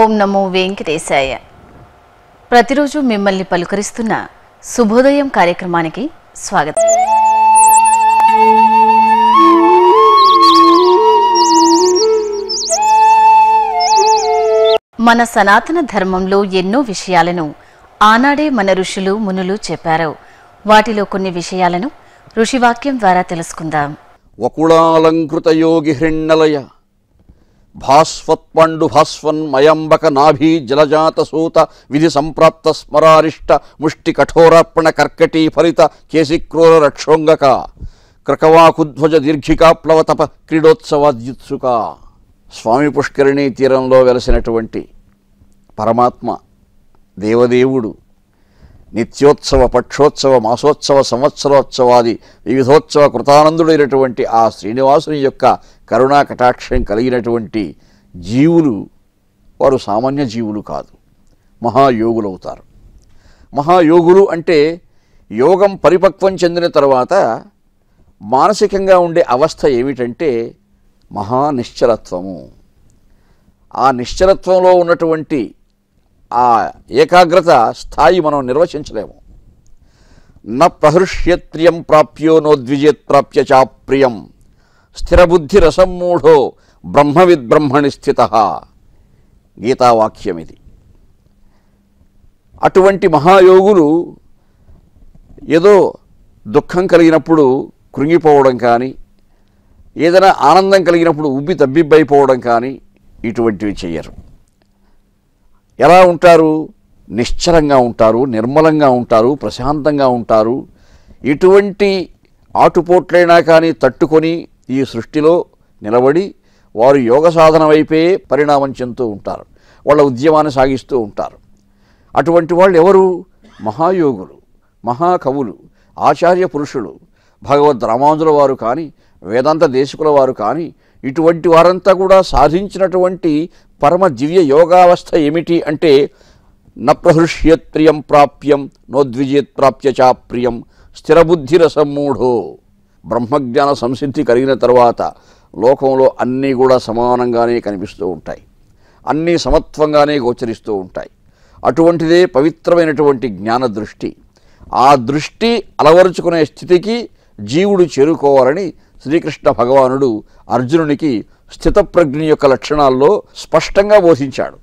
ఓం నమో వెంకటేశాయ ప్రతిరోజు మిమ్మల్ని పలుకరిస్తున్న శుభోదయం కార్యక్రమానికి స్వాగతం మన సనాతన ధర్మంలో ఎన్నో విషయాలను ఆనాడే మన ఋషులు మునులు చెప్పారు వాటిలో కొన్ని విషయాలను ఋషివాక్యం ద్వారా తెలుసుకుందాం వకుళాలంకృత యోగి హృణ్ణలయ భాస్వత్పండు భాస్వన్ మయంబక నాభి జలజాత సూత విధి సంప్రాప్త స్మరారిష్ట ముష్టి కఠోరార్పణ కర్కటీ ఫలిత కేశిక్రూర రక్షోంగక క్రకవాకుధ్వజ దీర్ఘికా ప్లవతప క్రీడోత్సవాద్యుత్సుక స్వామి పుష్కరిణీ తీరంలో వెలసినటువంటి పరమాత్మ దేవదేవుడు నిత్యోత్సవ పక్షోత్సవ మాసోత్సవ సంవత్సరోత్సవాది వివిధోత్సవ కృతానందుడైనటువంటి ఆ శ్రీనివాసుని యొక్క కరుణా కటాక్షం కలిగినటువంటి జీవులు వారు సామాన్య జీవులు కాదు మహాయోగులు అవుతారు మహాయోగులు అంటే యోగం పరిపక్వం చెందిన తర్వాత మానసికంగా ఉండే అవస్థ ఏమిటంటే మహానిశ్చలత్వము ఆ నిశ్చలత్వంలో ఉన్నటువంటి ఆ ఏకాగ్రత స్థాయి మనం నిర్వచించలేము న ప్రహృష్యత్రియం ప్రాప్యో నోద్విజేత్ ప్రాప్య చాప్రియం స్థిరబుద్ధి రసమ్మూఢో బ్రహ్మవిద్ బ్రహ్మణి స్థిత గీతావాక్యం ఇది అటువంటి మహాయోగులు ఏదో దుఃఖం కలిగినప్పుడు కృంగిపోవడం కానీ ఏదైనా ఆనందం కలిగినప్పుడు ఉబ్బి తబ్బిబ్బైపోవడం కానీ ఇటువంటివి చెయ్యరు ఎలా ఉంటారు నిశ్చలంగా ఉంటారు నిర్మలంగా ఉంటారు ప్రశాంతంగా ఉంటారు ఇటువంటి ఆటుపోట్లైనా కానీ తట్టుకొని ఈ సృష్టిలో నిలబడి వారు యోగ సాధన వైపే పరిణామం చెందుతూ ఉంటారు వాళ్ళ ఉద్యమాన్ని సాగిస్తూ ఉంటారు అటువంటి వాళ్ళు ఎవరు మహాయోగులు మహాకవులు ఆచార్య పురుషులు భగవద్ రామానుజుల వారు కానీ వేదాంత దేశకుల వారు కానీ ఇటువంటి వారంతా కూడా సాధించినటువంటి పరమ దివ్య యోగావస్థ ఏమిటి అంటే న ప్రహృష్యత్ ప్రియం ప్రాప్యం నోద్విజేత్ ప్రాప్య చా ప్రియం స్థిరబుద్ధి రసమ్మూఢో బ్రహ్మజ్ఞాన సంసిద్ధి కలిగిన తర్వాత లోకంలో అన్నీ కూడా సమానంగానే కనిపిస్తూ ఉంటాయి అన్నీ సమత్వంగానే గోచరిస్తూ ఉంటాయి అటువంటిదే పవిత్రమైనటువంటి జ్ఞాన దృష్టి ఆ దృష్టి అలవరుచుకునే స్థితికి జీవుడు చేరుకోవాలని శ్రీకృష్ణ భగవానుడు అర్జునునికి స్థితప్రజ్ఞ యొక్క లక్షణాల్లో స్పష్టంగా బోధించాడు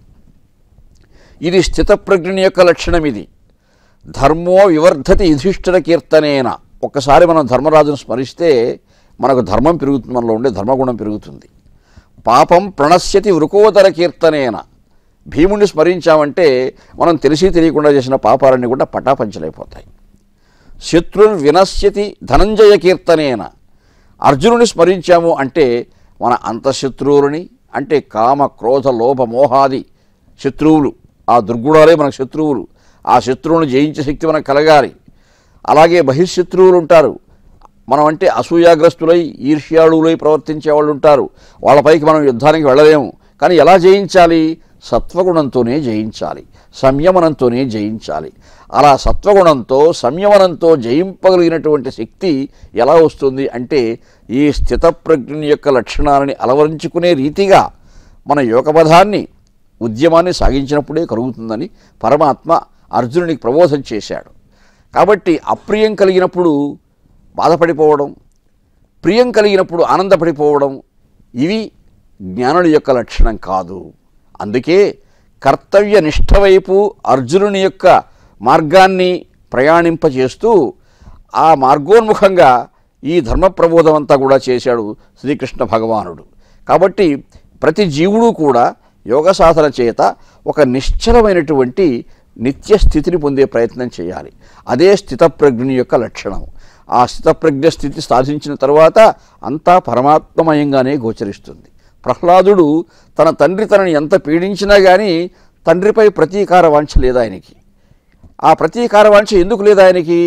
ఇది స్థితప్రజ్ఞ యొక్క లక్షణం ఇది ధర్మో వివర్ధతి యుధిష్ఠిర కీర్తనేన ఒక్కసారి మనం ధర్మరాజును స్మరిస్తే మనకు ధర్మం పెరుగుతుంది మనలో ఉండే ధర్మగుణం పెరుగుతుంది పాపం ప్రణశ్యతి వృకోదర కీర్తనేన భీముడిని స్మరించామంటే మనం తెలిసి తెలియకుండా చేసిన పాపాలన్నీ కూడా పటాపంచలైపోతాయి శత్రుల్ వినశ్యతి ధనంజయ కీర్తనేన అర్జునుని స్మరించాము అంటే మన అంతఃశత్రువులని అంటే కామ క్రోధ లోభ మోహాది శత్రువులు ఆ దుర్గుణాలే మనకు శత్రువులు ఆ శత్రువును జయించే శక్తి మనకు కలగాలి అలాగే బహిర్శత్రువులు ఉంటారు మనం అంటే అసూయాగ్రస్తులై ఈర్ష్యాళులై ప్రవర్తించే వాళ్ళు ఉంటారు వాళ్ళపైకి మనం యుద్ధానికి వెళ్ళలేము కానీ ఎలా జయించాలి సత్వగుణంతోనే జయించాలి సంయమనంతోనే జయించాలి అలా సత్వగుణంతో సంయమనంతో జయింపగలిగినటువంటి శక్తి ఎలా వస్తుంది అంటే ఈ స్థితప్రజ్ఞ యొక్క లక్షణాలని అలవరించుకునే రీతిగా మన యోగపథాన్ని ఉద్యమాన్ని సాగించినప్పుడే కలుగుతుందని పరమాత్మ అర్జునునికి ప్రబోధం చేశాడు కాబట్టి అప్రియం కలిగినప్పుడు బాధపడిపోవడం ప్రియం కలిగినప్పుడు ఆనందపడిపోవడం ఇవి జ్ఞానుడి యొక్క లక్షణం కాదు అందుకే కర్తవ్య నిష్ఠ వైపు అర్జునుని యొక్క మార్గాన్ని ప్రయాణింపచేస్తూ ఆ మార్గోన్ముఖంగా ఈ ధర్మ ప్రబోధం అంతా కూడా చేశాడు శ్రీకృష్ణ భగవానుడు కాబట్టి ప్రతి జీవుడు కూడా యోగ సాధన చేత ఒక నిశ్చలమైనటువంటి నిత్య స్థితిని పొందే ప్రయత్నం చేయాలి అదే స్థితప్రజ్ఞ యొక్క లక్షణం ఆ స్థితప్రజ్ఞ స్థితి సాధించిన తర్వాత అంతా పరమాత్మమయంగానే గోచరిస్తుంది ప్రహ్లాదుడు తన తండ్రి తనని ఎంత పీడించినా కానీ తండ్రిపై ప్రతీకార వాంఛ లేదు ఆయనకి ఆ ప్రతీకార వాంఛ ఎందుకు లేదు ఆయనకి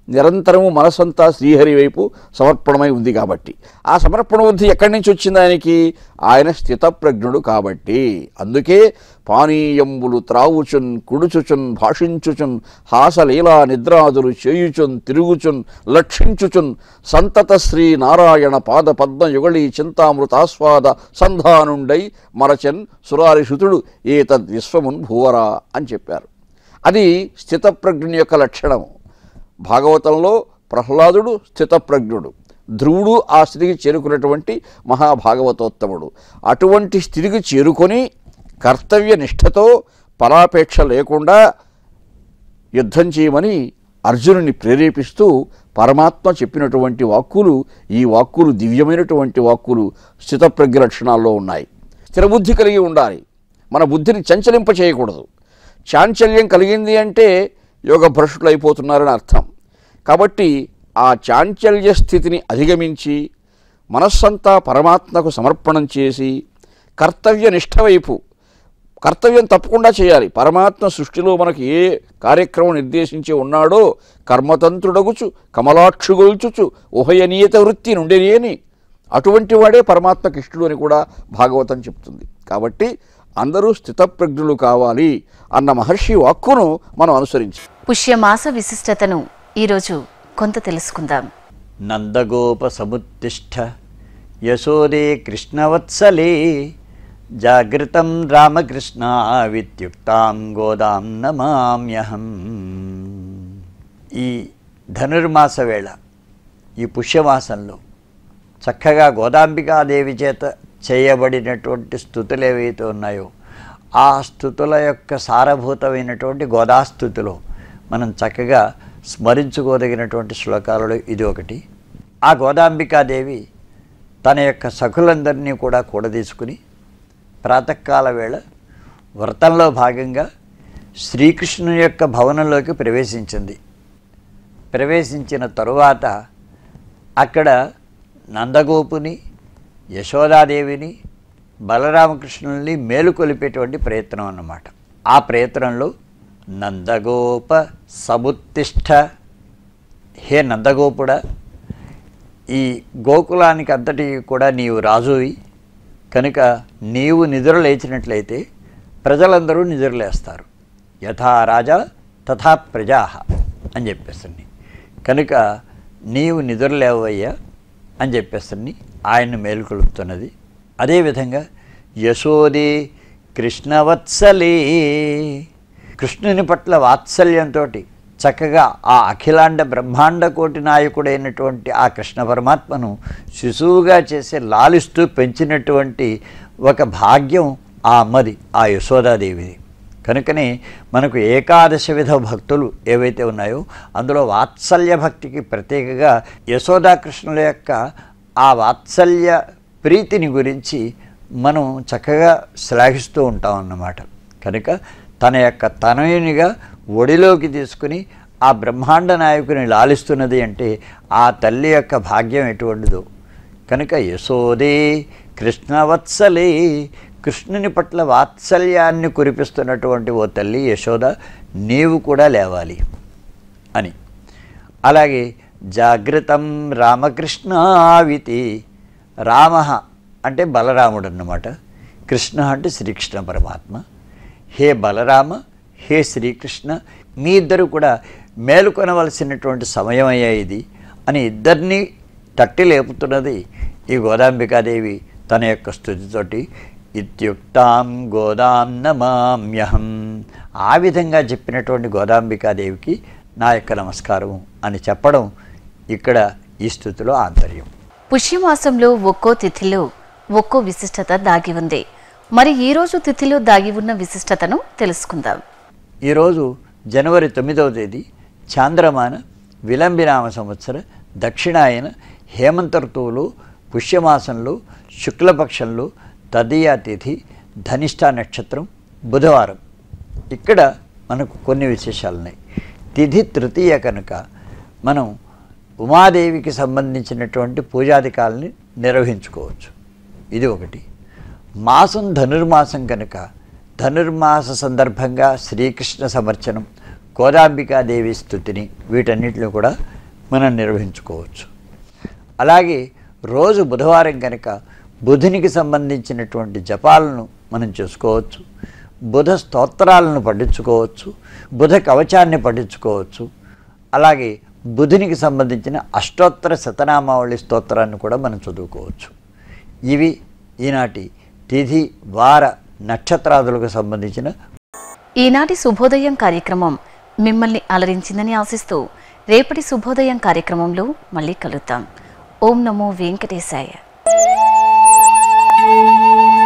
నిరంతరము మనసంతా శ్రీహరి వైపు సమర్పణమై ఉంది కాబట్టి ఆ సమర్పణ బుద్ధి ఎక్కడి నుంచి వచ్చింది ఆయనకి ఆయన స్థితప్రజ్ఞుడు కాబట్టి అందుకే పానీయంబులు త్రావుచున్ కుడుచుచున్ భాషించుచున్ హాసలీలా నిద్రాదులు చేయుచున్ తిరుగుచున్ లక్షించుచున్ సంతత శ్రీ నారాయణ పాద పద్మ యుగళీ చింతామృతాస్వాద సంధానుండై మరచన్ సురారిషుతుడు ఏతద్ విశ్వమున్ భూవరా అని చెప్పారు అది స్థితప్రజ్ఞుని యొక్క లక్షణము భాగవతంలో ప్రహ్లాదుడు స్థితప్రజ్ఞుడు ధ్రువుడు ఆ స్థితికి చేరుకున్నటువంటి మహాభాగవతోత్తముడు అటువంటి స్థితికి చేరుకొని కర్తవ్య నిష్ఠతో ఫలాపేక్ష లేకుండా యుద్ధం చేయమని అర్జునుని ప్రేరేపిస్తూ పరమాత్మ చెప్పినటువంటి వాక్కులు ఈ వాక్కులు దివ్యమైనటువంటి వాక్కులు స్థితప్రజ్ఞ లక్షణాల్లో ఉన్నాయి స్థిరబుద్ధి కలిగి ఉండాలి మన బుద్ధిని చంచలింప చేయకూడదు చాంచల్యం కలిగింది అంటే యోగ భ్రష్టులు అయిపోతున్నారని అర్థం కాబట్టి ఆ చాంచల్య స్థితిని అధిగమించి మనస్సంతా పరమాత్మకు సమర్పణం చేసి కర్తవ్య నిష్ఠ వైపు కర్తవ్యం తప్పకుండా చేయాలి పరమాత్మ సృష్టిలో మనకు ఏ కార్యక్రమం నిర్దేశించి ఉన్నాడో కర్మతంత్రుడగుచు కమలాక్షుగొల్చుచు ఉభయనీయత వృత్తి నుండేని అటువంటి వాడే పరమాత్మకి ఇష్టడు అని కూడా భాగవతం చెప్తుంది కాబట్టి అందరూ స్థితప్రజ్ఞులు కావాలి అన్న మహర్షి వాక్కును మనం అనుసరించి పుష్యమాస విశిష్టతను ఈరోజు కొంత తెలుసుకుందాం నందగోప సముత్తిష్ట యశోదే కృష్ణవత్సలే జాగృతం రామకృష్ణ విత్యుక్తాం గోదాం నమామ్యహం ఈ ధనుర్మాస వేళ ఈ పుష్యమాసంలో చక్కగా గోదాంబికాదేవి చేత చేయబడినటువంటి స్థుతులు ఏవైతే ఉన్నాయో ఆ స్థుతుల యొక్క సారభూతమైనటువంటి గోదాస్థుతిలో మనం చక్కగా స్మరించుకోదగినటువంటి శ్లోకాలలో ఇది ఒకటి ఆ గోదాంబికాదేవి తన యొక్క సఖులందరినీ కూడా కూడదీసుకుని ప్రాతకాల వేళ వ్రతంలో భాగంగా శ్రీకృష్ణుని యొక్క భవనంలోకి ప్రవేశించింది ప్రవేశించిన తరువాత అక్కడ నందగోపుని యశోదాదేవిని బలరామకృష్ణుల్ని మేలుకొలిపేటువంటి ప్రయత్నం అన్నమాట ఆ ప్రయత్నంలో నందగోప సముత్తిష్ట హే నందగోపుడా ఈ గోకులానికి అంతటికి కూడా నీవు రాజువి కనుక నీవు నిద్ర లేచినట్లయితే ప్రజలందరూ నిద్రలేస్తారు యథా రాజా తథా ప్రజా అని చెప్పేస్తుంది కనుక నీవు నిద్రలేవయ్యా అని చెప్పేస్తుంది ఆయన మేలుకొలుపుతున్నది అదేవిధంగా యశోదే కృష్ణవత్సలే కృష్ణుని పట్ల వాత్సల్యంతో చక్కగా ఆ అఖిలాండ బ్రహ్మాండ కోటి నాయకుడైనటువంటి ఆ కృష్ణ పరమాత్మను శిశువుగా చేసి లాలిస్తూ పెంచినటువంటి ఒక భాగ్యం ఆ అమ్మది ఆ యశోదాదేవిది కనుకనే మనకు ఏకాదశ విధ భక్తులు ఏవైతే ఉన్నాయో అందులో వాత్సల్య భక్తికి ప్రత్యేకగా యశోదాకృష్ణుల యొక్క ఆ వాత్సల్య ప్రీతిని గురించి మనం చక్కగా శ్లాఘిస్తూ ఉంటాం అన్నమాట కనుక తన యొక్క తనయునిగా ఒడిలోకి తీసుకుని ఆ బ్రహ్మాండ నాయకుని లాలిస్తున్నది అంటే ఆ తల్లి యొక్క భాగ్యం ఎటువంటిదో కనుక యశోదే కృష్ణవత్సలే కృష్ణుని పట్ల వాత్సల్యాన్ని కురిపిస్తున్నటువంటి ఓ తల్లి యశోద నీవు కూడా లేవాలి అని అలాగే జాగృతం రామకృష్ణావితి రామ అంటే బలరాముడు అన్నమాట కృష్ణ అంటే శ్రీకృష్ణ పరమాత్మ హే బలరామ హే శ్రీకృష్ణ మీ ఇద్దరు కూడా మేలుకొనవలసినటువంటి సమయం అయ్యా ఇది అని ఇద్దరిని తట్టి లేపుతున్నది ఈ గోదాంబికాదేవి తన యొక్క స్థుతితోటి ఇత్యుక్తాం గోదాం నమామ్యహం ఆ విధంగా చెప్పినటువంటి గోదాంబికాదేవికి నా యొక్క నమస్కారం అని చెప్పడం ఇక్కడ ఈ స్థుతిలో ఆంతర్యం పుష్యమాసంలో ఒక్కో తిథిలో ఒక్కో విశిష్టత దాగి ఉంది మరి ఈ రోజు తిథిలో దాగి ఉన్న విశిష్టతను తెలుసుకుందాం ఈరోజు జనవరి తొమ్మిదవ తేదీ చాంద్రమాన విలంబినామ సంవత్సర దక్షిణాయన హేమంత ఋతువులో పుష్యమాసంలో శుక్లపక్షంలో తదియా తిథి ధనిష్ట నక్షత్రం బుధవారం ఇక్కడ మనకు కొన్ని విశేషాలు ఉన్నాయి తిథి తృతీయ కనుక మనం ఉమాదేవికి సంబంధించినటువంటి పూజాధికాలని నిర్వహించుకోవచ్చు ఇది ఒకటి మాసం ధనుర్మాసం కనుక ధనుర్మాస సందర్భంగా శ్రీకృష్ణ సమర్చనం గోదాంబికాదేవి స్థుతిని వీటన్నిటిని కూడా మనం నిర్వహించుకోవచ్చు అలాగే రోజు బుధవారం కనుక బుధునికి సంబంధించినటువంటి జపాలను మనం చేసుకోవచ్చు బుధ స్తోత్రాలను పఠించుకోవచ్చు బుధ కవచాన్ని పఠించుకోవచ్చు అలాగే బుధునికి సంబంధించిన అష్టోత్తర శతనామావళి స్తోత్రాన్ని కూడా మనం చదువుకోవచ్చు ఇవి ఈనాటి తిథి వార నక్షత్రాదులకు సంబంధించిన ఈనాటి శుభోదయం కార్యక్రమం మిమ్మల్ని అలరించిందని ఆశిస్తూ రేపటి శుభోదయం కార్యక్రమంలో మళ్ళీ కలుద్దాం ఓం నమో వెంకటేశాయ